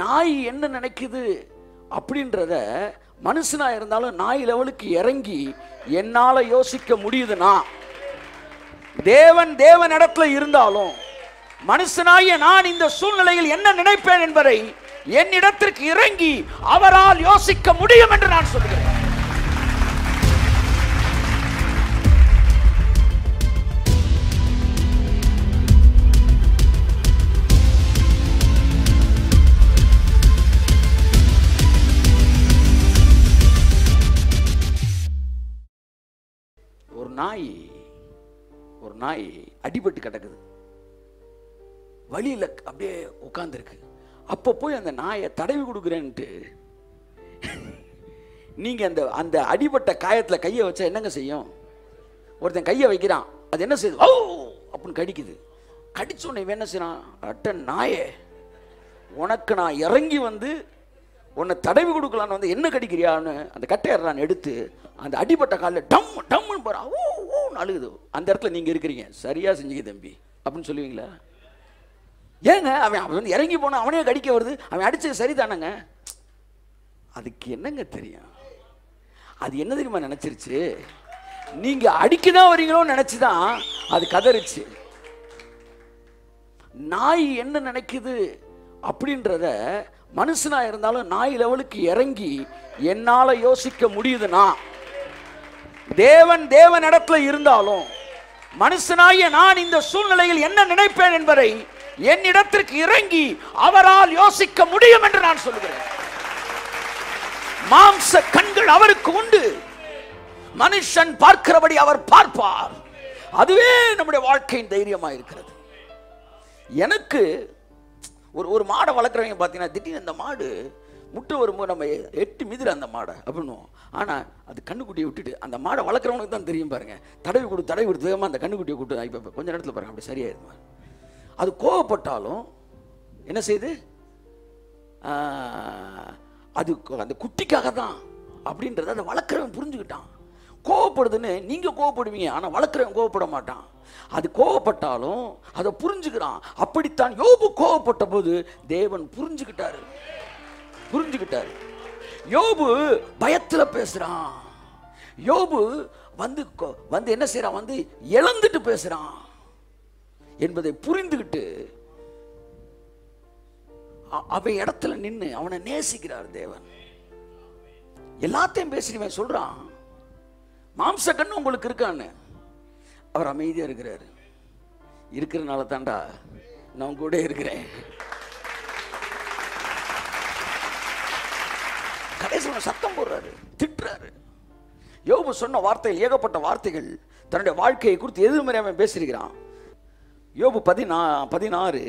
நாய் என்ன நினைக்குது அப்படின்றத மனுஷனா இருந்தாலும் நாய் லெவலுக்கு இறங்கி என்னால யோசிக்க முடியுதுன்னா தேவன் தேவன் இடத்துல இருந்தாலும் மனுஷனாகிய நான் இந்த சூழ்நிலையில் என்ன நினைப்பேன் என்பதை என்னிடத்திற்கு இறங்கி அவரால் யோசிக்க முடியும் என்று நான் சொல்கிறேன் ஒரு நாய் ஒரு நாய் அடிபட்டு கிடக்குது வழியில அப்படியே உட்காந்துருக்கு அப்போ போய் அந்த நாயை தடவி கொடுக்குறேன்ட்டு நீங்க அந்த அந்த அடிபட்ட காயத்துல கையை வச்சா என்னங்க செய்யும் ஒருத்தன் கையை வைக்கிறான் அது என்ன செய்யுது ஓ அப்படின்னு கடிக்குது கடிச்ச உடனே இவன் என்ன செய்யறான் அட்ட நாயே உனக்கு நான் இறங்கி வந்து உன்னை தடவி கொடுக்கலான்னு வந்து என்ன கடிக்கிறியான்னு அந்த கட்டையறான் எடுத்து அந்த அடிபட்ட காலில் டம் டம்னு போறா ஓ ஓ அழுகுது அந்த இடத்துல நீங்க இருக்கிறீங்க சரியா செஞ்சீங்க தம்பி அப்படின்னு சொல்லுவீங்களா ஏங்க அவன் அவன் வந்து இறங்கி போனா அவனே கடிக்க வருது அவன் அடிச்சது சரிதானங்க அதுக்கு என்னங்க தெரியும் அது என்ன தெரியுமா நினைச்சிருச்சு நீங்க அடிக்கதான் வரீங்களோன்னு நினைச்சுதான் அது கதறிச்சு நாய் என்ன நினைக்குது அப்படின்றத மனுஷனா இருந்தாலும் நாய் லெவலுக்கு இறங்கி என்னால யோசிக்க முடியுதுன்னா தேவன் தேவன் இடத்துல இருந்தாலும் மனுஷனாகிய நான் இந்த சூழ்நிலையில் என்ன நினைப்பேன் என்பதை என்னிடத்திற்கு இறங்கி அவரால் யோசிக்க முடியும் என்று நான் சொல்கிறேன் மாம்ச கண்கள் அவருக்கு உண்டு மனுஷன் பார்க்கிறபடி அவர் பார்ப்பார் அதுவே நம்முடைய வாழ்க்கையின் தைரியமா இருக்கிறது எனக்கு ஒரு ஒரு மாடை வளர்க்குறவங்க பார்த்தீங்கன்னா திடீர்னு அந்த மாடு முட்டை வரும்போது நம்ம எட்டு மிதிர அந்த மாடை அப்படின்னுவோம் ஆனால் அது கண்ணுக்குட்டியை விட்டுட்டு அந்த மாடை வளர்க்குறவனுக்கு தான் தெரியும் பாருங்க தடவி கொடு தடவி கொடுத்து வேகமா அந்த கண்ணுக்குட்டியை கூட்டு இப்போ கொஞ்ச நேரத்தில் பாருங்க அப்படி சரியாயிருமா அது கோவப்பட்டாலும் என்ன செய்யுது ஆஹ், அது கு- அந்த குட்டிக்காக தான் அப்படின்றத அதை வளர்க்குறவன் புரிஞ்சுக்கிட்டான் கோவப்படுதுன்னு நீங்க கோவப்படுவீங்க ஆனா வளர்க்குறவன் கோவப்பட மாட்டான் அது கோவப்பட்டாலும் அதை புரிஞ்சுக்கிறான் அப்படித்தான் யோபு கோவப்பட்ட போது தேவன் புரிஞ்சுக்கிட்டாரு புரிஞ்சுக்கிட்டாரு யோபு பயத்துல பேசுறான் யோபு வந்து கொ- வந்து என்ன செய்றான் வந்து இழந்துட்டு பேசுறான் என்பதை புரிந்துகிட்டு அ- அவன் இடத்துல நின்னு அவனை நேசிக்கிறார் தேவன் எல்லாத்தையும் பேசினவன் சொல்றான் மாம்ச கண்ணு உங்களுக்கு இருக்கான்னு அவர் அமைதியா இருக்கிறாரு இருக்கிறனால தான்டா நான் கூட இருக்கிறேன் கடைசியில் சத்தம் போடுறாரு திட்டுறாரு யோபு சொன்ன வார்த்தைகள் ஏகப்பட்ட வார்த்தைகள் தன்னுடைய வாழ்க்கையை குறித்து எதிர்மறை அவன் பேசியிருக்கிறான் யோபு பதினா பதினாறு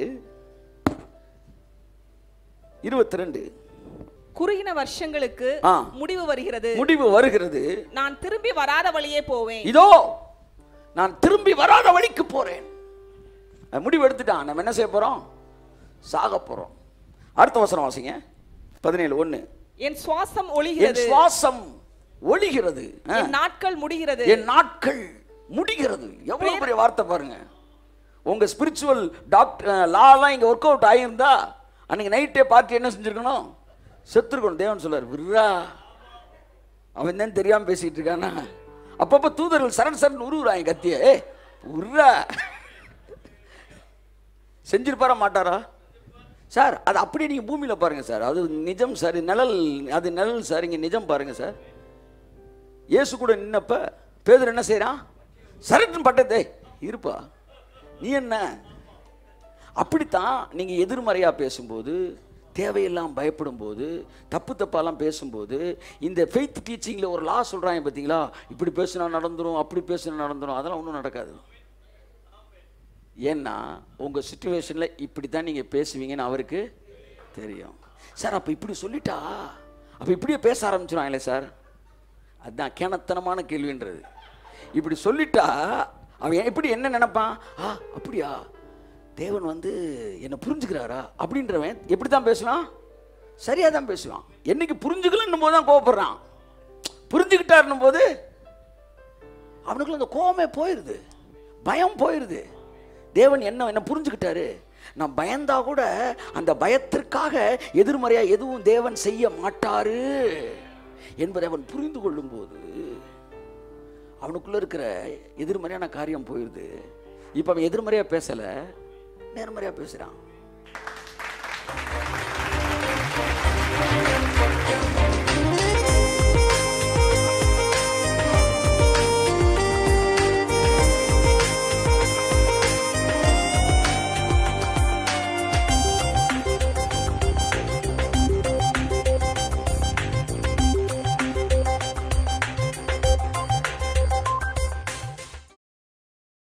இருபத்தி ரெண்டு குறுகின வருஷங்களுக்கு ஆ. முடிவு வருகிறது முடிவு வருகிறது நான் திரும்பி வராத வழியே போவேன் இதோ நான் திரும்பி வராத வழிக்கு போறேன் அஹ் முடிவு எடுத்துட்டான் நம்ம என்ன செய்ய போறோம் சாக போறோம் அடுத்த வசனம் வாசிங்க பதினேழு ஒண்ணு என் சுவாசம் என் ஒளிகிறது சுவாசம் ஒளிகிறது அஹ், என் நாட்கள் முடிகிறது என் நாட்கள் முடிகிறது எவ்வளவு பெரிய வார்த்தை பாருங்க உங்க ஸ்பிரிச்சுவல் டாக்டர் லாலாம் இங்க ஒர்க் அவுட் ஆகியிருந்தா அன்னைக்கு நைட்டே பார்ட்டி என்ன செஞ்சிருக்கணும் செத்துருக்கணும் தேவன் சொல்றாரு விர்ரா அவன் தான் தெரியாம பேசிட்டு இருக்கானா அப்பப்ப தூதர்கள் சரண் சரண் உருவுறாங்க கத்திய ஏ உர்ரா செஞ்சிருப்பாரா மாட்டாரா சார் அது அப்படியே நீங்க பூமியில பாருங்க சார் அது நிஜம் சார் நிழல் அது நிழல் சார் இங்க நிஜம் பாருங்க சார் இயேசு கூட நின்னப்ப பேதுரு என்ன செய்றான் சரட்டுன்னு பட்டதே இருப்பா நீ என்ன அப்படித்தான் நீங்க எதிர்மறையா பேசும்போது தேவையெல்லாம் பயப்படும் போது தப்பு தப்பாலாம் பேசும்போது இந்த ஃபெய்த் டீச்சிங்கில் ஒரு லா சொல்றாங்க பார்த்தீங்களா இப்படி பேசினா நடந்துரும் அப்படி பேசினா நடந்துரும் அதெல்லாம் ஒன்றும் நடக்காது ஏன்னா உங்க சுச்சுவேஷனில் இப்படி தான் நீங்கள் பேசுவீங்கன்னு அவருக்கு தெரியும் சார் அப்போ இப்படி சொல்லிட்டா அப்போ இப்படியே பேச ஆரம்பிச்சிருவாங்களே சார் அதுதான் கேணத்தனமான கேள்வின்றது இப்படி சொல்லிட்டா அவன் எப்படி என்ன நினைப்பான் ஆ அப்படியா தேவன் வந்து என்னை புரிஞ்சுக்கிறாரா அப்படின்றவன் எப்படி தான் பேசுவான் சரியாக தான் பேசுவான் என்னைக்கு புரிஞ்சுக்கலன்னும் போது தான் கோவப்படுறான் புரிஞ்சுக்கிட்டாருன்னும் போது அவனுக்குள்ள அந்த கோவமே போயிடுது பயம் போயிடுது தேவன் என்ன என்ன புரிஞ்சுக்கிட்டாரு நான் பயந்தா கூட அந்த பயத்திற்காக எதிர்மறையா எதுவும் தேவன் செய்ய மாட்டாரு என்பதை அவன் புரிந்து கொள்ளும்போது அவனுக்குள்ள இருக்கிற எதிர்மறையான காரியம் போயிடுது இப்போ அவன் எதிர்மறையா பேசல நேர்மறையா பேசுறான்